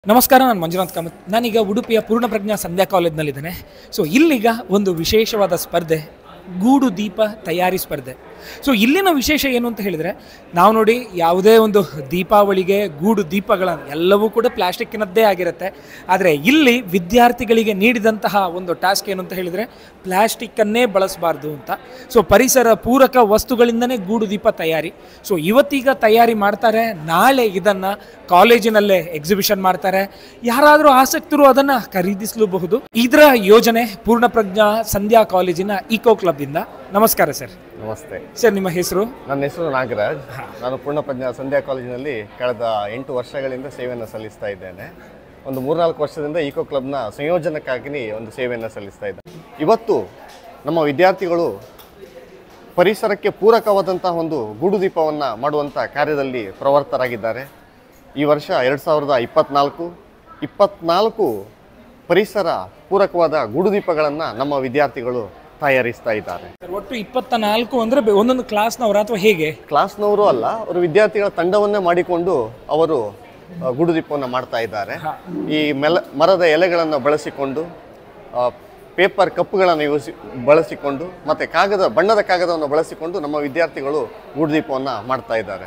ನಮಸ್ಕಾರ ನಾನು ಮಂಜುನಾಥ್ ಕಾಮತ್ ನಾನೀಗ ಉಡುಪಿಯ ಪೂರ್ಣಪ್ರಜ್ಞಾ ಸಂಧ್ಯಾ ಕಾಲೇಜ್ನಲ್ಲಿದ್ದೇನೆ ಸೊ ಇಲ್ಲೀಗ ಒಂದು ವಿಶೇಷವಾದ ಸ್ಪರ್ಧೆ ಗೂಡು ದೀಪ ತಯಾರಿ ಸ್ಪರ್ಧೆ ಸೊ ಇಲ್ಲಿನ ವಿಶೇಷ ಏನು ಅಂತ ಹೇಳಿದರೆ ನಾವು ನೋಡಿ ಯಾವುದೇ ಒಂದು ದೀಪಾವಳಿಗೆ ಗೂಡು ದೀಪಗಳ ಎಲ್ಲವೂ ಕೂಡ ಪ್ಲಾಸ್ಟಿಕ್ಕಿನದ್ದೇ ಆಗಿರುತ್ತೆ ಆದರೆ ಇಲ್ಲಿ ವಿದ್ಯಾರ್ಥಿಗಳಿಗೆ ನೀಡಿದಂತಹ ಒಂದು ಟಾಸ್ಕ್ ಏನು ಅಂತ ಹೇಳಿದರೆ ಪ್ಲಾಸ್ಟಿಕ್ಕನ್ನೇ ಬಳಸಬಾರ್ದು ಅಂತ ಸೊ ಪರಿಸರ ಪೂರಕ ವಸ್ತುಗಳಿಂದನೇ ಗೂಡು ದೀಪ ತಯಾರಿ ಸೊ ಇವತ್ತೀಗ ತಯಾರಿ ಮಾಡ್ತಾರೆ ನಾಳೆ ಇದನ್ನು ಕಾಲೇಜಿನಲ್ಲೇ ಎಕ್ಸಿಬಿಷನ್ ಮಾಡ್ತಾರೆ ಯಾರಾದರೂ ಆಸಕ್ತರು ಅದನ್ನು ಖರೀದಿಸಲೂಬಹುದು ಇದರ ಯೋಜನೆ ಪೂರ್ಣಪ್ರಜ್ಞಾ ಸಂಧ್ಯಾ ಕಾಲೇಜಿನ ಇಕೋ ಕ್ಲಬ್ಬಿಂದ ನಮಸ್ಕಾರ ಸರ್ ನಮಸ್ತೆ ಸರ್ ನಿಮ್ಮ ಹೆಸರು ನನ್ನ ಹೆಸರು ನಾಗರಾಜ್ ನಾನು ಪೂರ್ಣಪ್ರಜ್ಞಾ ಸಂಧ್ಯಾ ಕಾಲೇಜಿನಲ್ಲಿ ಕಳೆದ ಎಂಟು ವರ್ಷಗಳಿಂದ ಸೇವೆಯನ್ನು ಸಲ್ಲಿಸ್ತಾ ಇದ್ದೇನೆ ಒಂದು ಮೂರ್ನಾಲ್ಕು ವರ್ಷದಿಂದ ಈಕೋ ಕ್ಲಬ್ನ ಸಂಯೋಜನಕ್ಕಾಗಿ ಒಂದು ಸೇವೆಯನ್ನು ಸಲ್ಲಿಸ್ತಾ ಇದ್ದೇನೆ ಇವತ್ತು ನಮ್ಮ ವಿದ್ಯಾರ್ಥಿಗಳು ಪರಿಸರಕ್ಕೆ ಪೂರಕವಾದಂತಹ ಒಂದು ಗೂಡು ದೀಪವನ್ನು ಮಾಡುವಂಥ ಕಾರ್ಯದಲ್ಲಿ ಪ್ರವರ್ತರಾಗಿದ್ದಾರೆ ಈ ವರ್ಷ ಎರಡು ಸಾವಿರದ ಇಪ್ಪತ್ನಾಲ್ಕು ಇಪ್ಪತ್ನಾಲ್ಕು ಪರಿಸರ ಪೂರಕವಾದ ಗೂಡು ದೀಪಗಳನ್ನು ನಮ್ಮ ವಿದ್ಯಾರ್ಥಿಗಳು ತಯಾರಿಸ್ತಾ ಇದ್ದಾರೆ ಸರ್ ಒಟ್ಟು ಇಪ್ಪತ್ತ ನಾಲ್ಕು ಅಂದರೆ ಒಂದೊಂದು ಕ್ಲಾಸ್ನವರ ಅಥವಾ ಹೇಗೆ ಕ್ಲಾಸ್ನವರು ಅಲ್ಲ ಅವರು ವಿದ್ಯಾರ್ಥಿಗಳ ತಂಡವನ್ನೇ ಮಾಡಿಕೊಂಡು ಅವರು ಆ, ಗುಡುದೀಪವನ್ನು ಮಾಡ್ತಾ ಇದ್ದಾರೆ ಈ ಮೆಲ ಮರದ ಎಲೆಗಳನ್ನು ಬಳಸಿಕೊಂಡು ಆ, ಪೇಪರ್ ಕಪ್ಪುಗಳನ್ನು ಯೂಸಿ ಬಳಸಿಕೊಂಡು ಮತ್ತು ಕಾಗದ ಬಣ್ಣದ ಕಾಗದವನ್ನು ಬಳಸಿಕೊಂಡು ನಮ್ಮ ವಿದ್ಯಾರ್ಥಿಗಳು ಗುಡುದೀಪವನ್ನು ಮಾಡ್ತಾ ಇದ್ದಾರೆ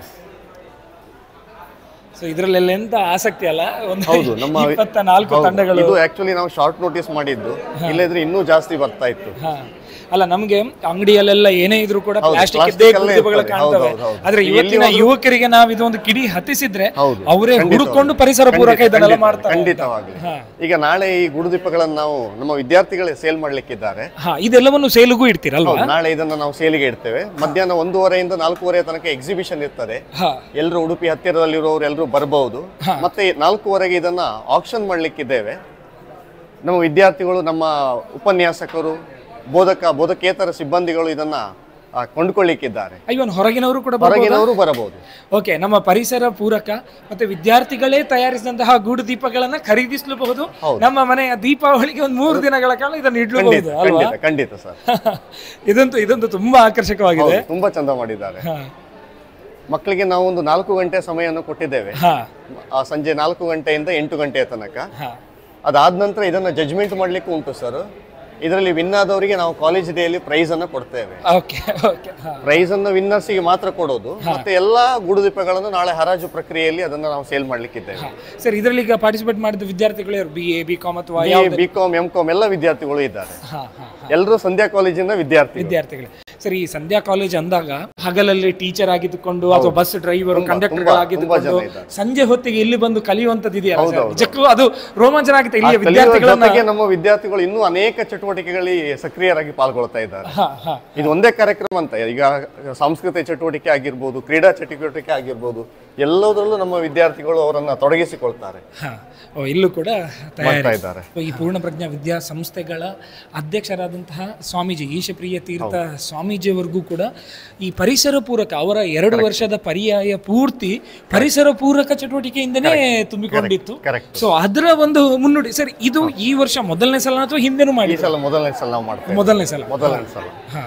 ಸೊ ಇದರಲ್ಲೆಲ್ಲ ಎಂತ ಆಸಕ್ತಿ ಅಲ್ಲ ಒಂದು ಹೌದು ನಮ್ಮ ಇಪ್ಪತ್ತ ನಾಲ್ಕು ಹೌದು. ತಂಡಗಳು ಇದು ಆಕ್ಚುಲಿ ನಾವು ಶಾರ್ಟ್ ನೋಟಿಸ್ ಮಾಡಿದ್ದು ಇಲ್ಲದ್ರೆ ಇನ್ನೂ ಜಾಸ್ತಿ ಬರ್ತಾ ಇತ್ತು ಹಾ ಅಲ್ಲ ನಮಗೆ ಅಂಗಡಿಯಲ್ಲೆಲ್ಲ ಏನೇ ಇದ್ರು ಕೂಡ ಹೌದು, ಪ್ಲಾಸ್ಟಿಕ್ plastic ಇದ್ದೇ ಅಲ್ಲೇ ಗುರುತುಗಳು ಇರ್ತದೆ. ಕಾಣ್ತವೆ ಹೌದು, ಹೌದು, ಆದ್ರೆ ಎಲ್ಲಿ ಇವತ್ತಿನ ಹೋದ್ರು- ಯುವಕರಿಗೆ ನಾವು ಇದೊಂದು ಕಿಡಿ ಹತ್ತಿಸಿದ್ರೆ ಹೌದು. ಅವರೇ ಖಂಡಿತ ಹುಡುಕೊಂಡು ಹೌದು. ಪರಿಸರ ಪೂರಕ ಖಂಡಿತ, ಇದನ್ನೆಲ್ಲ ಖಂಡಿತ, ಮಾಡ್ತಾರೆ ಖಂಡಿತವಾಗ್ಲಿ ಹಾ. ಈಗ ನಾಳೆ ಈ ಗುಡುದೀಪಗಳನ್ನು ನಾವು ನಮ್ಮ ವಿದ್ಯಾರ್ಥಿಗಳೇ ಸೇಲ್ ಮಾಡ್ಲಿಕ್ಕಿದ್ದಾರೆ ಹಾ ಇದೆಲ್ಲವನ್ನು ಸೇಲಿಗೂ ಇಡ್ತೀರಲ್ವಾ ಹೌದು, ನಾಳೆ ಇದನ್ನ ನಾವು ಸೇಲಿಗೆ ಇಡ್ತೇವೆ ಮಧ್ಯಾಹ್ನ ಒಂದೂವರೆಯಿಂದ ನಾಲ್ಕೂವರೆ ತನಕ ಎಕ್ಸಿಬಿಷನ್ ಇರ್ತದೆ ಹಾ ಎಲ್ಲರೂ ಉಡುಪಿ ಹತ್ತಿರದಲ್ಲಿರುವವರು ಎಲ್ಲರೂ ಬರಬಹುದು ಮತ್ತೆ ನಾಲ್ಕೂವರೆಗೆ ಇದನ್ನ ಆಕ್ಷನ್ ಮಾಡ್ಲಿಕ್ಕಿದ್ದೇವೆ ನಮ್ಮ ವಿದ್ಯಾರ್ಥಿಗಳು ನಮ್ಮ ಉಪನ್ಯಾಸಕರು ಬೋಧಕ ಬೋಧಕೇತರ ಸಿಬ್ಬಂದಿಗಳು ಇದನ್ನ ಆ, ಕೊಂಡ್ಕೊಳ್ಳಿಕ್ಕಿದ್ದಾರೆ ಇವನ್ ಹೊರಗಿನವರು ಕೂಡ ಬರ್ಬೋದಾ? ಹೊರಗಿನವರು ಬರಬಹುದು ಓಕೆ ನಮ್ಮ ಪರಿಸರ ಪೂರಕ ಮತ್ತೆ ವಿದ್ಯಾರ್ಥಿಗಳೇ ತಯಾರಿಸಿದಂತಹ ಗೂಡು ದೀಪಗಳನ್ನ ಖರೀದಿಸಲೂಬಹುದು ನಮ್ಮ ಮನೆಯ ದೀಪಾವಳಿಗೆ ಒಂದು ಮೂರು ದಿನಗಳ ಕಾಲ ಇದನ್ನು ಇಡ್ಲೂಬಹುದು ಅಲ್ವಾ ಖಂಡಿತ ಖಂಡಿತ ಸರ್ ಇದಂತೂ ಇದಂತೂ ತುಂಬಾ ಆಕರ್ಷಕವಾಗಿದೆ ತುಂಬಾ ಚಂದ ಮಾಡಿದ್ದಾರೆ ಹಾ ಮಕ್ಕಳಿಗೆ ನಾವು ಒಂದು ನಾಲ್ಕು ಗಂಟೆ ಸಮಯವನ್ನು ಕೊಟ್ಟಿದ್ದೇವೆ ಹಾ ಆ ಸಂಜೆ ನಾಲ್ಕು ಗಂಟೆಯಿಂದ ಎಂಟು ಗಂಟೆಯ ತನಕ ಹಾ ಅದಾದ ನಂತರ ಇದನ್ನ ಜಜ್ಮೆಂಟ್ ಮಾಡ್ಲಿಕ್ಕೂ ಉಂಟು ಸರ್ ಇದರಲ್ಲಿ ವಿನ್ ಆದವರಿಗೆ ನಾವು ಕಾಲೇಜ್ ಡೇಯಲ್ಲಿ ಪ್ರೈಸ್ ಅನ್ನ ಕೊಡ್ತೇವೆ ಓಕೆ ಓಕೆ ಹಾ ಪ್ರೈಸ್ ಅನ್ನು ವಿನ್ನರ್ಸಿಗೆ ಮಾತ್ರ ಕೊಡೋದು ಮತ್ತೆ ಎಲ್ಲಾ ಗುಡುದೀಪಗಳನ್ನು ನಾಳೆ ಹರಾಜು ಪ್ರಕ್ರಿಯೆಯಲ್ಲಿ ಅದನ್ನ ನಾವು ಸೇಲ್ ಮಾಡ್ಲಿಕ್ಕಿದ್ದೇವೆ ಸರ್ ಇದರಲ್ಲಿ ಈಗ ಪಾರ್ಟಿಸಿಪೇಟ್ ಮಾಡಿದ ವಿದ್ಯಾರ್ಥಿಗಳು ಯಾರು ಬಿ ಎ ಬಿ ಕಾಮ್ ಅಥವಾ ಬಿ ಕಾಮ್ ಎಂ ಕಾಮ್ ಎಲ್ಲ ವಿದ್ಯಾರ್ಥಿಗಳು ಇದ್ದಾರೆ ಹಾ ಹಾ ಎಲ್ಲರೂ ಸಂಧ್ಯಾ ಕಾಲೇಜಿನ ವಿದ್ಯಾರ್ಥಿ ವಿದ್ಯಾರ್ಥಿಗಳು ಸರ್ ಈ ಸಂಧ್ಯಾ ಕಾಲೇಜ್ ಅಂದಾಗ ಹಗಲಲ್ಲಿ ಟೀಚರ್ ಆಗಿದ್ದುಕೊಂಡು ಅಥವಾ ಬಸ್ ಡ್ರೈವರ್ ಕಂಡಕ್ಟರ್ ತುಂಬಾ ಆಗಿದ್ದುಕೊಂಡು ಜನ ಇದ್ದಾರೆ. ಸಂಜೆ ಹೊತ್ತಿಗೆ ಇಲ್ಲಿ ಬಂದು ಕಲಿಯುವಂತದ್ದು ಇದೆಯಲ್ಲ ಸರ್? ನಿಜಕ್ಕೂ ಅದು ರೋಮಾಂಚನ ಆಗುತ್ತೆ ಇಲ್ಲಿಯ ವಿದ್ಯಾರ್ಥಿಗಳನ್ನ ಜೊತೆಗೆ ನಮ್ಮ ವಿದ್ಯಾರ್ಥಿಗಳು ಇನ್ನೂ ಅನೇಕ ಚಟುವಟಿಕೆಗಳಲ್ಲಿ ಸಕ್ರಿಯರಾಗಿ ಪಾಲ್ಗೊಳ್ತಾ ಇದ್ದಾರೆ ಹಾ ಹಾ ಇದು ಒಂದೇ ಕಾರ್ಯಕ್ರಮ ಅಂತ ಈಗ ಸಾಂಸ್ಕೃತಿಕ ಚಟುವಟಿಕೆ ಆಗಿರ್ಬೋದು ಕ್ರೀಡಾ ಚಟುವಟಿಕೆ ಆಗಿರ್ಬೋದು ಎಲ್ಲದರಲ್ಲೂ ನಮ್ಮ ವಿದ್ಯಾರ್ಥಿಗಳು ಅವರನ್ನ ತೊಡಗಿಸಿಕೊಳ್ತಾರೆ ಹಾ ಓ ಇಲ್ಲೂ ಕೂಡ ತಯಾರಿ ಮಾಡ್ತಾ ಇದ್ದಾರೆ ಈ ಪೂರ್ಣಪ್ರಜ್ಞಾ ವಿದ್ಯಾ ಸಂಸ್ಥೆಗಳ ಅಧ್ಯಕ್ಷರಾದಂತಹ ಸ್ವಾಮೀಜಿ ಈಶಪ್ರಿಯ ತೀರ್ಥ ಸ್ವಾಮೀಜಿಯವರೆಗೂ ಕೂಡ ಈ ಪರಿಸರ ಪೂರಕ ಅವರ ಎರಡು ವರ್ಷದ ಪರ್ಯಾಯ ಪೂರ್ತಿ ಪರಿಸರ ಪೂರಕ ಚಟುವಟಿಕೆಯಿಂದನೇ ತುಂಬಿಕೊಂಡಿತ್ತು ಕರೆಕ್ಟ್ ಸೊ ಅದರ ಒಂದು ಮುನ್ನುಡಿ ಸರ್ ಇದು ಈ ವರ್ಷ ಮೊದಲನೇ ಸಲ ಅಥವಾ ಹಿಂದೆನೂ ಈ ಮಾಡಿ ಸಲ ಮೊದಲನೇ ಸಲ ನಾವು ಮಾಡ್ತೇವೆ ಮೊದಲನೇ ಸಲ ಮೊದಲನೇ ಸಲ ಹಾ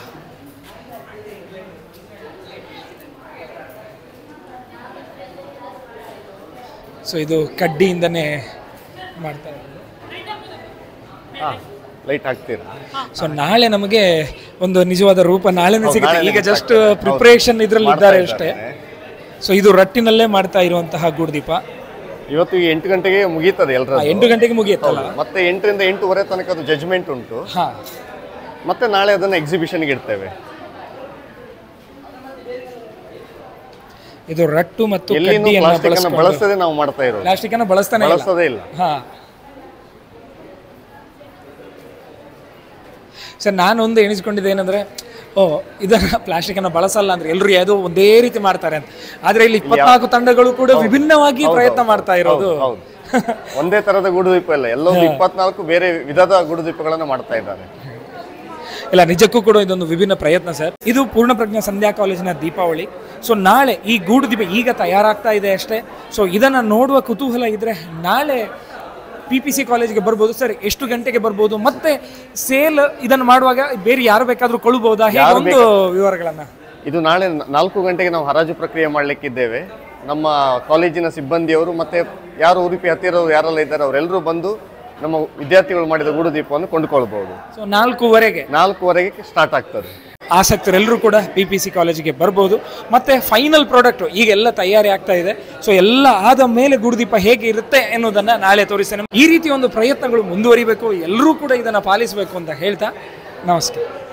ಸೊ ಇದು ಕಡ್ಡಿಯಿಂದನೇ ಮಾಡ್ತಾರೆ ಹಾ ಲೈಟ್ ಹಾಕ್ತೀರಾ ಸೊ ನಾಳೆ ನಮಗೆ ಒಂದು ನಿಜವಾದ ರೂಪ ನಾಳೆನೇ ಸಿಗುತ್ತೆ ನಾಳೆನೇ ಈಗ ಜಸ್ಟ್ ಗೊತ್ತಾಗ್ತದೆ. ಪ್ರಿಪರೇಷನ್ ಇದ್ರಲ್ಲಿ ಮಾಡ್ತಾ ಇದ್ದಾರೆ ಅಷ್ಟೇ ಸೊ ಇದು ರಟ್ಟಿನಲ್ಲೇ ಮಾಡ್ತಾ ಇರುವಂತಹ ಗೂಡ್ದೀಪ ಇವತ್ತು ಈ ಎಂಟು ಗಂಟೆಗೆ ಮುಗೀತದೆ ಎಲ್ಲರ ಎಂಟು ಗಂಟೆಗೆ ಮುಗಿಯುತ್ತಲ್ಲ ಮತ್ತೆ ಎಂಟರಿಂದ ಎಂಟೂವರೆ ತನಕ ಅದು ಜಜ್ಮೆಂಟ್ ಉಂಟು ಹಾ ಮತ್ತೆ ನಾಳೆ ಅದನ್ನ ಎಕ್ಸಿಬಿಷನ್ಗೆ ಇಡ್ತೇವೆ ಇದು ರಟ್ಟು ಮತ್ತು ಎಲ್ಲಿನೂ ಕಡ್ಡಿಯನ್ನ ಪ್ಲಾಸ್ಟಿಕ್ ಅನ್ನ ಬಳಸ್ಕೊಂಡು ಬಳಸದೆ ನಾವು ಮಾಡ್ತಾ ಇರೋದು ಪ್ಲಾಸ್ಟಿಕ್ ಅನ್ನ ಬಳಸ್ತಾನೆ ಇಲ್ಲ ಬಳಸೋದೇ ಇಲ್ಲ ಹಾ ಸರ್ ನಾನು ಒಂದು ಎಣಿಸ್ಕೊಂಡಿದ್ದೆ ಏನಂದ್ರೆ ಓ ಇದನ್ನ ಪ್ಲಾಸ್ಟಿಕ್ ಅನ್ನ ಬಳಸಲ್ಲ ಅಂದ್ರೆ ಎಲ್ಲರೂ ಯಾವುದೋ ಒಂದೇ ರೀತಿ ಮಾಡ್ತಾರೆ ಅಂತ ಆದ್ರೆ ಇಲ್ಲಿ ಇಪ್ಪತ್ನಾಲ್ಕು ತಂಡಗಳು ಕೂಡ ವಿಭಿನ್ನವಾಗಿ ಪ್ರಯತ್ನ ಮಾಡ್ತಾ ಇರೋದು ಹೌದು ಒಂದೇ ತರದ ಗುಡುದೀಪ ಇಲ್ಲ ಎಲ್ಲೊಂದು ಇಪ್ಪತ್ನಾಲ್ಕು ಬೇರೆ ವಿಧದ ಗುಡುದೀಪಗಳನ್ನ ಮಾಡ್ತಾ ಇದ್ದಾರೆ ಇಲ್ಲ ನಿಜಕ್ಕೂ ಕೂಡ ಇದೊಂದು ವಿಭಿನ್ನ ಪ್ರಯತ್ನ ಸರ್ ಇದು ಪೂರ್ಣಪ್ರಜ್ಞಾ ಸಂಧ್ಯಾ ಕಾಲೇಜಿನ ದೀಪಾವಳಿ ಸೊ ನಾಳೆ ಈ ಗೂಡು ದೀಪ ಈಗ ತಯಾರಾಗ್ತಾ ಇದೆ ಅಷ್ಟೇ ಸೊ ಇದನ್ನು ನೋಡುವ ಕುತೂಹಲ ಇದ್ರೆ ನಾಳೆ ಪಿ ಪಿ ಸಿ ಕಾಲೇಜಿಗೆ ಬರ್ಬೋದು ಸರ್ ಎಷ್ಟು ಗಂಟೆಗೆ ಬರ್ಬೋದು ಮತ್ತೆ ಸೇಲ್ ಇದನ್ನು ಮಾಡುವಾಗ ಬೇರೆ ಯಾರು ಬೇಕಾದರೂ ಕೊಳ್ಳಬಹುದಾ ಹೇಗೆ ಒಂದು ವಿವರಗಳನ್ನ ಇದು ನಾಳೆ ನ- ನಾಲ್ಕು ಗಂಟೆಗೆ ನಾವು ಹರಾಜು ಪ್ರಕ್ರಿಯೆ ಮಾಡ್ಲಿಕ್ಕಿದ್ದೇವೆ ನಮ್ಮ ಕಾಲೇಜಿನ ಸಿಬ್ಬಂದಿಯವರು ಮತ್ತು ಯಾರು ಉಡುಪಿ ಹತ್ತಿರ ಯಾರೆಲ್ಲ ಇದ್ದಾರೆ ಅವರೆಲ್ಲರೂ ಬಂದು ನಮ್ಮ ವಿದ್ಯಾರ್ಥಿಗಳು ಮಾಡಿದ ಗೂಡು ದೀಪವನ್ನು ಕೊಂಡುಕೊಳ್ಬೋದು ಸೊ ನಾಲ್ಕೂವರೆಗೆ ನಾಲ್ಕುವರೆಗೆ ಸ್ಟಾರ್ಟ್ ಆಗ್ತದೆ ಆಸಕ್ತರೆಲ್ಲರೂ ಕೂಡ ಪಿ ಪಿ ಸಿ ಕಾಲೇಜಿಗೆ ಬರ್ಬೋದು ಮತ್ತು ಫೈನಲ್ ಪ್ರಾಡಕ್ಟು ಈಗೆಲ್ಲ ತಯಾರಿ ಆಗ್ತಾ ಇದೆ ಸೊ ಎಲ್ಲ ಆದ ಮೇಲೆ ಗುರುದೀಪ ಹೇಗೆ ಇರುತ್ತೆ ಎನ್ನುವುದನ್ನು ನಾಳೆ ತೋರಿಸ್ತೇನೆ ಈ ರೀತಿ ಒಂದು ಪ್ರಯತ್ನಗಳು ಮುಂದುವರಿಬೇಕು ಎಲ್ಲರೂ ಕೂಡ ಇದನ್ನು ಪಾಲಿಸಬೇಕು ಅಂತ ಹೇಳ್ತಾ ನಮಸ್ಕಾರ